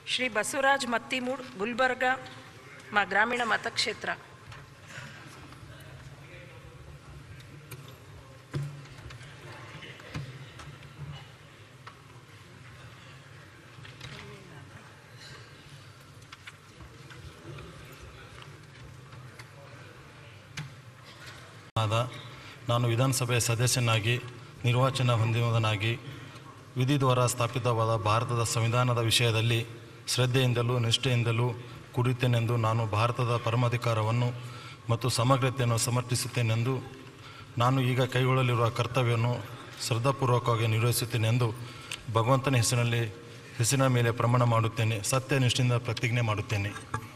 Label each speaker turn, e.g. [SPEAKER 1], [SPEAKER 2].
[SPEAKER 1] ಶ್ರೀ ಬಸವರಾಜ್ ಮತ್ತಿಮೂಡ್ ಗುಲ್ಬರ್ಗ ಮ ಗ್ರಾಮೀಣ ಮತಕ್ಷೇತ್ರ
[SPEAKER 2] ಆದ ನಾನು ವಿಧಾನಸಭೆಯ ಸದಸ್ಯನಾಗಿ ನಿರ್ವಾಚನ ಹೊಂದಿರುವುದನಾಗಿ ವಿಧಿ ದ್ವಾರ ಸ್ಥಾಪಿತವಾದ ಭಾರತದ ಸಂವಿಧಾನದ ವಿಷಯದಲ್ಲಿ ಶ್ರದ್ಧೆಯಿಂದಲೂ ನಿಷ್ಠೆಯಿಂದಲೂ ಕುಡಿಯುತ್ತೇನೆಂದು ನಾನು ಭಾರತದ ಪರಮಾಧಿಕಾರವನ್ನು ಮತ್ತು ಸಮಗ್ರತೆಯನ್ನು ಸಮರ್ಥಿಸುತ್ತೇನೆಂದು ನಾನು ಈಗ ಕೈಗೊಳ್ಳಲಿರುವ ಕರ್ತವ್ಯವನ್ನು ಶ್ರದ್ಧಾಪೂರ್ವಕವಾಗಿ ನಿರ್ವಹಿಸುತ್ತೇನೆಂದು ಭಗವಂತನ ಹೆಸರಿನಲ್ಲಿ ಹೆಸರಿನ ಮೇಲೆ ಪ್ರಮಾಣ ಮಾಡುತ್ತೇನೆ ಸತ್ಯನಿಷ್ಠೆಯಿಂದ ಪ್ರತಿಜ್ಞೆ ಮಾಡುತ್ತೇನೆ